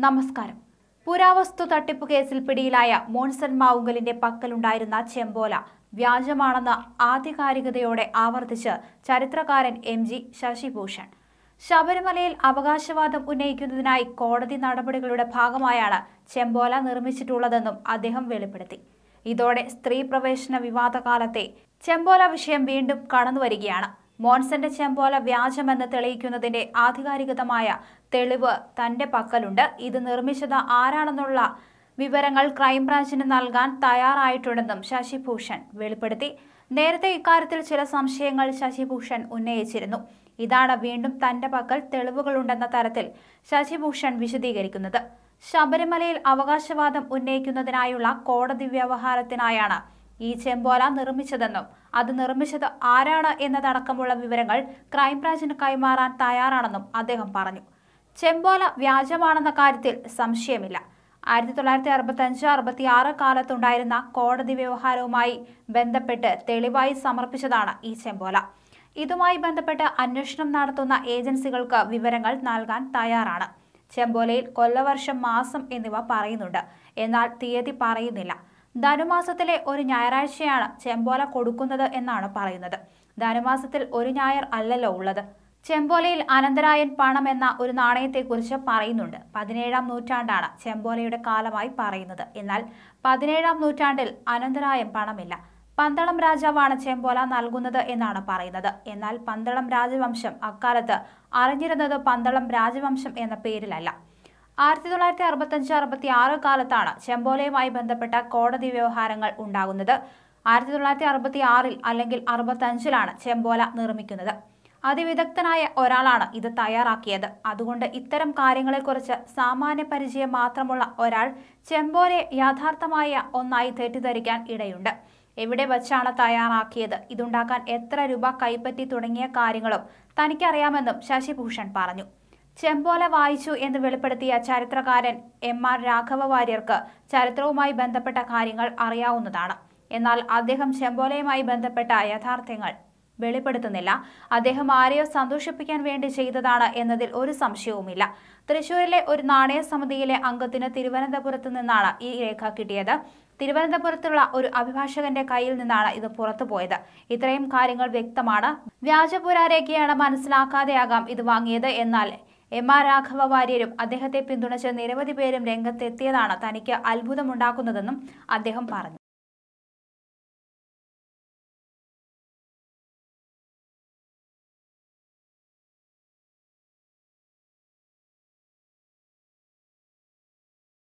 നമസ്കാരം പുരാവസ്തു തട്ടിപ്പ് കേസിൽ പിടിയിലായ മോൺസൺ മാവുങ്കലിന്റെ പക്കലുണ്ടായിരുന്ന ചെമ്പോല വ്യാജമാണെന്ന് ആധികാരികതയോടെ ആവർത്തിച്ച് ചരിത്രകാരൻ എം ജി ശശിഭൂഷൺ ശബരിമലയിൽ അവകാശവാദം ഉന്നയിക്കുന്നതിനായി കോടതി നടപടികളുടെ ഭാഗമായാണ് ചെമ്പോല നിർമ്മിച്ചിട്ടുള്ളതെന്നും അദ്ദേഹം വെളിപ്പെടുത്തി ഇതോടെ സ്ത്രീ പ്രവേശന വിവാദകാലത്തെ ചെമ്പോല വിഷയം വീണ്ടും കടന്നുവരികയാണ് മോൻസന്റെ ചെമ്പോല വ്യാജമെന്ന് തെളിയിക്കുന്നതിന്റെ ആധികാരികതമായ തെളിവ് തന്റെ പക്കലുണ്ട് ഇത് നിർമ്മിച്ചത് ആരാണെന്നുള്ള വിവരങ്ങൾ ക്രൈംബ്രാഞ്ചിന് നൽകാൻ തയ്യാറായിട്ടുണ്ടെന്നും ശശിഭൂഷൺ വെളിപ്പെടുത്തി നേരത്തെ ഇക്കാര്യത്തിൽ ചില സംശയങ്ങൾ ശശിഭൂഷൺ ഉന്നയിച്ചിരുന്നു ഇതാണ് വീണ്ടും തന്റെ പക്കൽ തെളിവുകളുണ്ടെന്ന തരത്തിൽ ശശിഭൂഷൺ വിശദീകരിക്കുന്നത് ശബരിമലയിൽ അവകാശവാദം ഉന്നയിക്കുന്നതിനായുള്ള കോടതി വ്യവഹാരത്തിനായാണ് ഈ ചെമ്പോല നിർമ്മിച്ചതെന്നും അത് നിർമ്മിച്ചത് ആരാണ് എന്നതടക്കമുള്ള വിവരങ്ങൾ ക്രൈംബ്രാഞ്ചിന് കൈമാറാൻ തയ്യാറാണെന്നും അദ്ദേഹം പറഞ്ഞു ചെമ്പോല വ്യാജമാണെന്ന കാര്യത്തിൽ സംശയമില്ല ആയിരത്തി തൊള്ളായിരത്തി അറുപത്തി അഞ്ച് അറുപത്തി ആറ് കാലത്തുണ്ടായിരുന്ന കോടതി വ്യവഹാരവുമായി ബന്ധപ്പെട്ട് തെളിവായി സമർപ്പിച്ചതാണ് ഈ ചെമ്പോല ഇതുമായി ബന്ധപ്പെട്ട് അന്വേഷണം നടത്തുന്ന ഏജൻസികൾക്ക് വിവരങ്ങൾ നൽകാൻ തയ്യാറാണ് ചെമ്പോലയിൽ കൊല്ലവർഷം മാസം എന്നിവ പറയുന്നുണ്ട് എന്നാൽ തീയതി പറയുന്നില്ല ധനുമാസത്തിലെ ഒരു ഞായറാഴ്ചയാണ് ചെമ്പോല കൊടുക്കുന്നത് എന്നാണ് പറയുന്നത് ധനുമാസത്തിൽ ഒരു ഞായർ അല്ലല്ലോ ഉള്ളത് ചെമ്പോലയിൽ അനന്തരായൻ പണം എന്ന ഒരു നാണയത്തെക്കുറിച്ച് പറയുന്നുണ്ട് പതിനേഴാം നൂറ്റാണ്ടാണ് ചെമ്പോലയുടെ കാലമായി പറയുന്നത് എന്നാൽ പതിനേഴാം നൂറ്റാണ്ടിൽ അനന്തരായൻ പണമില്ല പന്തളം രാജാവാണ് ചെമ്പോല നൽകുന്നത് എന്നാണ് പറയുന്നത് എന്നാൽ പന്തളം രാജവംശം അക്കാലത്ത് അറിഞ്ഞിരുന്നത് പന്തളം രാജവംശം എന്ന പേരിലല്ല ആയിരത്തി തൊള്ളായിരത്തി അറുപത്തഞ്ച് അറുപത്തി ആറ് കാലത്താണ് ചെമ്പോലയുമായി ബന്ധപ്പെട്ട കോടതി വ്യവഹാരങ്ങൾ ഉണ്ടാകുന്നത് ആയിരത്തി തൊള്ളായിരത്തി അറുപത്തി ആറിൽ അല്ലെങ്കിൽ അറുപത്തഞ്ചിലാണ് ചെമ്പോല നിർമ്മിക്കുന്നത് അതിവിദഗ്ധനായ ഒരാളാണ് ഇത് തയ്യാറാക്കിയത് അതുകൊണ്ട് ഇത്തരം കാര്യങ്ങളെക്കുറിച്ച് സാമാന്യ പരിചയം മാത്രമുള്ള ഒരാൾ ചെമ്പോലെ യാഥാർത്ഥമായ ഒന്നായി തെറ്റിദ്ധരിക്കാൻ ഇടയുണ്ട് എവിടെ വച്ചാണ് തയ്യാറാക്കിയത് ഇതുണ്ടാക്കാൻ എത്ര രൂപ കൈപ്പറ്റി തുടങ്ങിയ കാര്യങ്ങളും തനിക്കറിയാമെന്നും ശശിഭൂഷൺ പറഞ്ഞു ചെമ്പോല വായിച്ചു എന്ന് വെളിപ്പെടുത്തിയ ചരിത്രകാരൻ എം ആർ രാഘവ വാര്യർക്ക് ചരിത്രവുമായി ബന്ധപ്പെട്ട കാര്യങ്ങൾ അറിയാവുന്നതാണ് എന്നാൽ അദ്ദേഹം ചെമ്പോലയുമായി ബന്ധപ്പെട്ട യഥാർത്ഥങ്ങൾ വെളിപ്പെടുത്തുന്നില്ല അദ്ദേഹം ആരെയോ സന്തോഷിപ്പിക്കാൻ വേണ്ടി ചെയ്തതാണ് എന്നതിൽ ഒരു സംശയവുമില്ല തൃശൂരിലെ ഒരു നാണയ സമിതിയിലെ അംഗത്തിന് തിരുവനന്തപുരത്ത് നിന്നാണ് ഈ രേഖ കിട്ടിയത് തിരുവനന്തപുരത്തുള്ള ഒരു അഭിഭാഷകന്റെ കയ്യിൽ നിന്നാണ് ഇത് പുറത്തു പോയത് ഇത്രയും കാര്യങ്ങൾ വ്യക്തമാണ് വ്യാജപുരാരേഖയാണ് മനസ്സിലാക്കാതെയാകാം ഇത് വാങ്ങിയത് എന്നാൽ എം ആർ രാഘവ വാര്യരും അദ്ദേഹത്തെ പിന്തുണച്ച് നിരവധി പേരും രംഗത്തെത്തിയതാണ് തനിക്ക് അത്ഭുതമുണ്ടാക്കുന്നതെന്നും അദ്ദേഹം പറഞ്ഞു